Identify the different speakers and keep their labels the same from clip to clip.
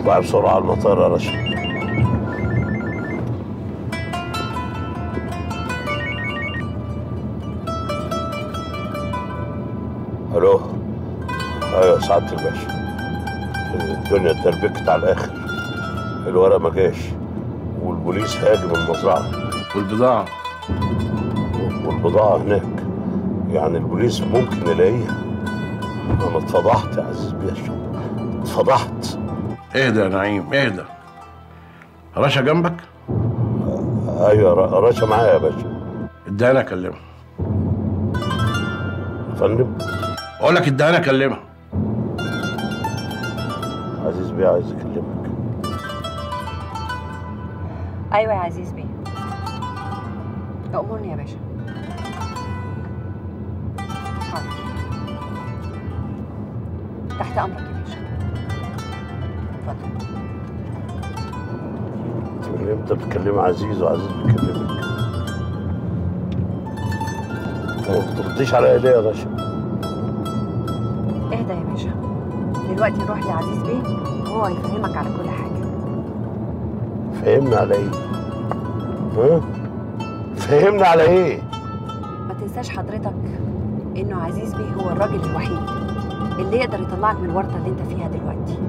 Speaker 1: اطلع بسرعه على المطار يا رشا الو ايوه سعاده الباشا الدنيا اتدربكت على الاخر الورق ما جاش والبوليس هاجم المزرعه
Speaker 2: والبضاعة
Speaker 1: والبضاعه هناك يعني البوليس ممكن يلاقيها انا اتفضحت يا عزيز باشا اتفضحت
Speaker 2: اهدى يا نعيم اهدى رشا جنبك
Speaker 1: ايوه ر- رشا معايا يا باشا
Speaker 2: اداني اكلمها
Speaker 1: يا فندم
Speaker 2: اقول لك اداني اكلمها
Speaker 1: عزيز بيه عايز اكلمك
Speaker 3: ايوه يا عزيز بيه امرني يا باشا حاضر تحت امرك يا باشا اتفضل
Speaker 1: انت من امتى بتكلم عزيز وعزيز بيكلمك انت ما بترديش عليا ليه يا باشا
Speaker 3: اهدى يا باشا دلوقتي نروح لعزيز بيه وهو هيفهمك على كل حاجه
Speaker 1: فهمنا على ايه ها فهمنا على ايه
Speaker 3: ما تنساش حضرتك انه عزيز بيه هو الراجل الوحيد اللي يقدر يطلعك من الورطه اللي انت فيها دلوقتي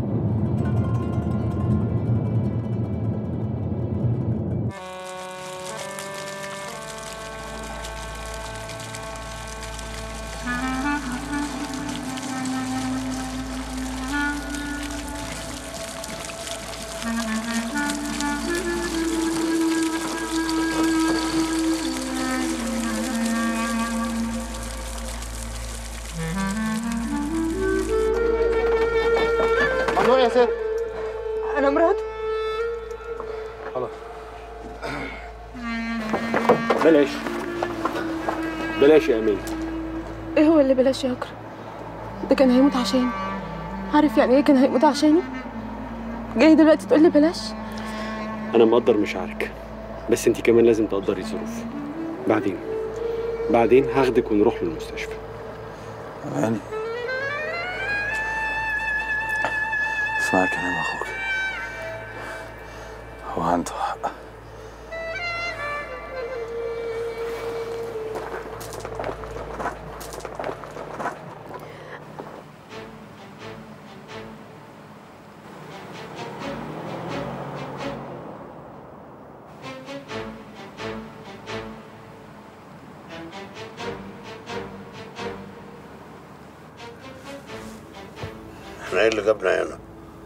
Speaker 4: ممنوع يا ست
Speaker 5: انا مراته
Speaker 4: خلاص بلاش بلاش يا امين
Speaker 5: ايه هو اللي بلاش يا اكرم ده كان هيموت عشاني عارف يعني ايه كان هيموت عشاني جاي دلوقتي تقول لي بلاش
Speaker 4: انا مقدر مشاعرك بس انت كمان لازم تقدري الظروف بعدين بعدين هاخدك ونروح للمستشفى
Speaker 6: يعني اسمع كلام اخوك هو عنده حق
Speaker 1: احنا ايه اللي جابنا هنا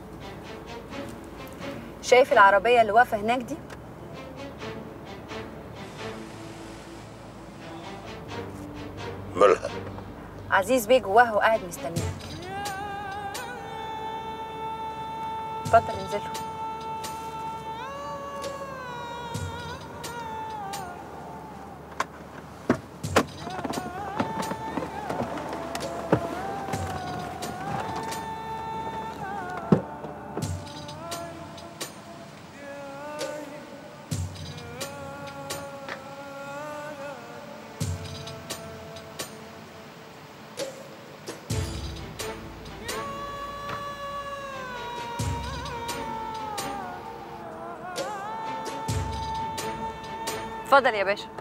Speaker 3: شايف العربيه اللي واقفه هناك دي
Speaker 1: مالها
Speaker 3: عزيز بيه جواها وقاعد مستنيك اتفضل انزلوا اتفضل يا باشا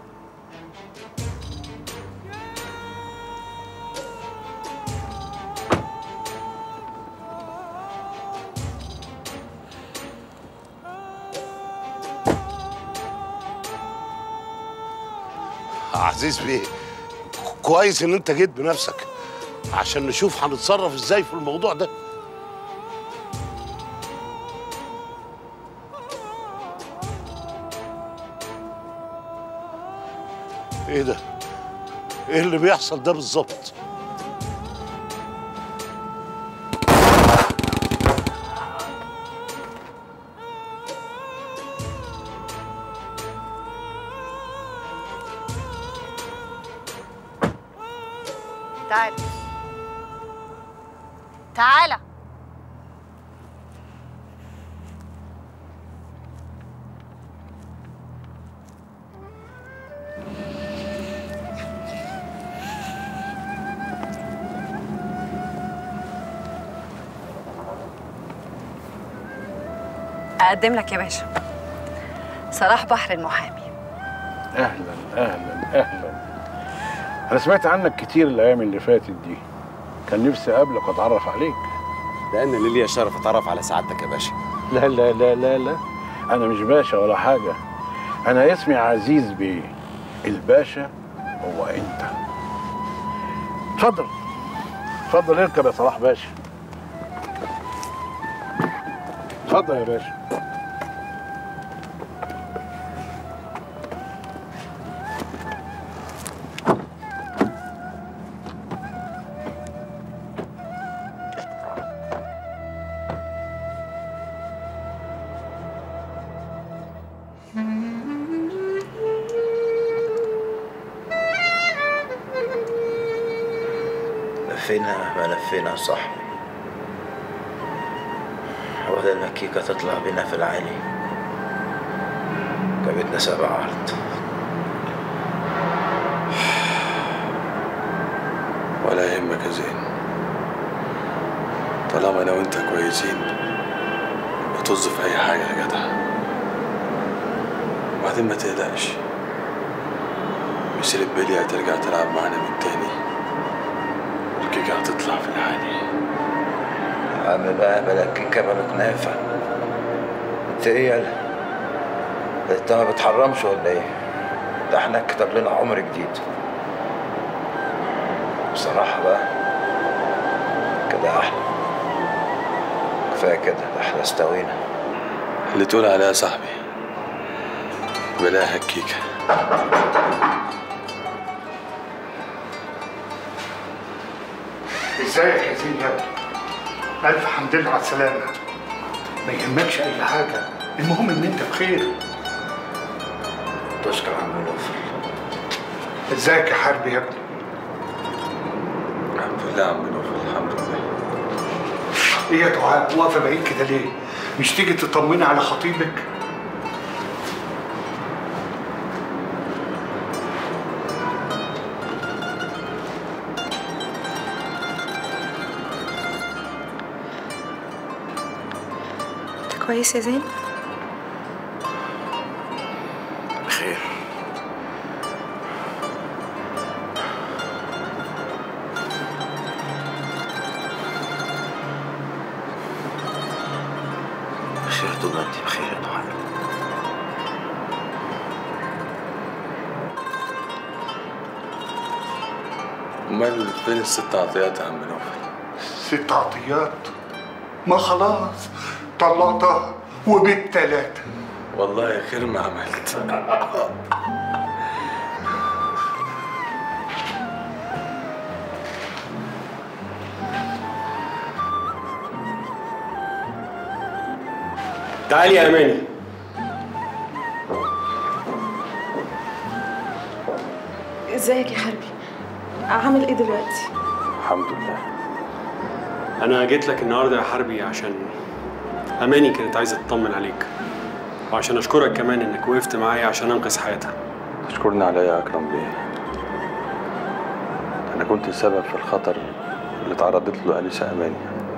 Speaker 1: عزيز بيه كويس ان انت جيت بنفسك عشان نشوف هنتصرف ازاي في الموضوع ده ايه ده ايه اللي بيحصل ده بالظبط
Speaker 3: تعال تعالى اقدم لك يا باشا صلاح بحر المحامي
Speaker 2: اهلا اهلا اهلا انا سمعت عنك كتير الايام اللي فاتت دي كان نفسي اقابلك واتعرف عليك
Speaker 7: لان اللي ليا شرف اتعرف على سعادتك يا باشا
Speaker 2: لا لا لا لا لا انا مش باشا ولا حاجه انا اسمي عزيز بيه الباشا هو انت اتفضل اتفضل اركب يا صلاح باشا اتفضل يا باشا
Speaker 8: لفينا ما لفينا يا صاحبي ولا المكيكة تطلع بينا في العالي جابتنا سبع عرض
Speaker 6: ولا يهمك يا زين طالما انا وانت كويسين بطز في اي حاجه يا جدع وبعدين ما تقلقش مسيرة بيلي هترجع تلعب معانا من تاني الكيكة هتطلع في العالي
Speaker 8: يا عم بقى بلا كيكة بلا كنافة انت ايه يالا انت ما بتحرمش ولا ايه ده احنا كتب لنا عمر جديد بصراحة بقى كده احلى كفاية كده ده احنا استوينا
Speaker 6: اللي تقول عليها يا صاحبي بلاها الكيكة
Speaker 9: ازيك يا زين يا ابني الف حمد لله على السلامه ما يهمكش اي حاجه المهم ان انت بخير
Speaker 8: تشكر عم نوفل
Speaker 9: ازيك يا حربي يا ابني
Speaker 6: الحمد لله يا عم نوفل الحمد لله
Speaker 9: ايه يا دعاء واقفه بعيد كده ليه مش تيجي تطمني على خطيبك
Speaker 5: انت كويس يا زين
Speaker 8: بخير بخير طول ما انت بخير يا دعاء
Speaker 6: امال فين الست عطيات يا عم نوفل
Speaker 9: ست عطيات ما خلاص طلقتها وبالتلاتة
Speaker 6: والله خير ما عملت
Speaker 4: تعالي يا اماني
Speaker 5: ازيك يا حربي عامل ايه دلوقتي
Speaker 6: الحمد لله
Speaker 4: انا جيت لك النهارده يا حربي عشان اماني كانت عايزه تطمن عليك وعشان اشكرك كمان انك وقفت معايا عشان انقذ حياتها
Speaker 6: تشكرني عليا يا اكرم بيه انا كنت السبب في الخطر اللي تعرضت له انسه اماني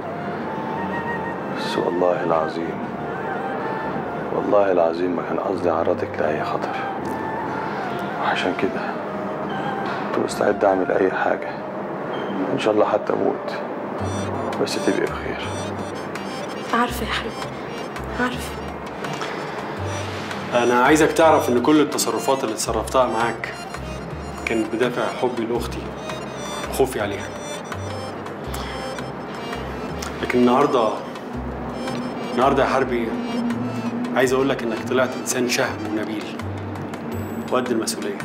Speaker 6: بس والله العظيم والله العظيم ما كان قصدي اعرضك لاي خطر وعشان كده كنت مستعد اعمل اي حاجه ان شاء الله حتى اموت بس تبقي بخير
Speaker 5: عارفه يا حبيبي عارفه
Speaker 4: انا عايزك تعرف ان كل التصرفات اللي تصرفتها معاك كانت بدافع حبي لاختي وخوفي عليها لكن النهارده النهارده يا حربي عايز اقول لك انك طلعت انسان شهم ونبيل وقد المسؤوليه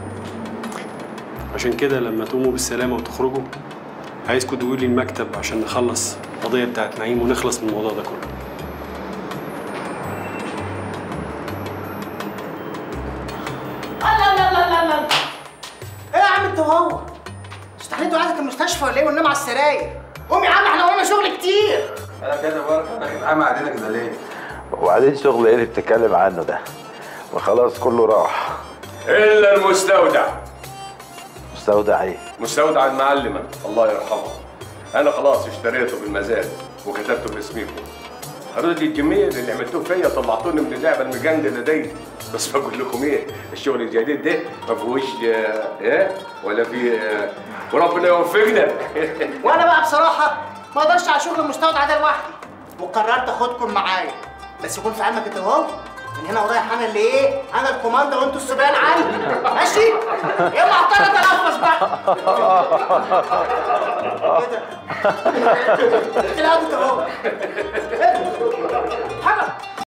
Speaker 4: عشان كده لما تقوموا بالسلامه وتخرجوا عايزكوا تقولوا لي المكتب عشان نخلص القضيه بتاعت نعيم ونخلص من الموضوع ده كله
Speaker 10: الله الله الله الله الله ايه يا عم انت وهو استحليتوا عايزك المستشفى ولا ايه وننام على السراير قوم يا عم احنا ورانا شغل كتير
Speaker 6: انا كده بركه انا قايم علينا كده ليه
Speaker 8: وبعدين شغل ايه اللي بتتكلم عنه ده وخلاص كله راح
Speaker 11: الا المستودع
Speaker 8: مستودع ايه
Speaker 11: مستودع المعلمه الله يرحمها انا خلاص اشتريته بالمزاد وكتبته باسمكم رضي الجميل اللي عملتوه فيا طلعتوني من اللعبه المجندله دي بس بقول لكم ايه الشغل الجديد ده ما فيهوش آه، ايه ولا في آه، وربنا يوفقنا
Speaker 10: وانا بقى بصراحه ما اقدرش على شغل المستودع ده لوحدي وقررت اخدكم معايا بس يكون في علمك انت اهو من هنا ورايح انا اللي ايه انا الكوماندا وانتوا السبان عندي ماشي اوعى اضطر اتنفس بقى كده لا انت اهو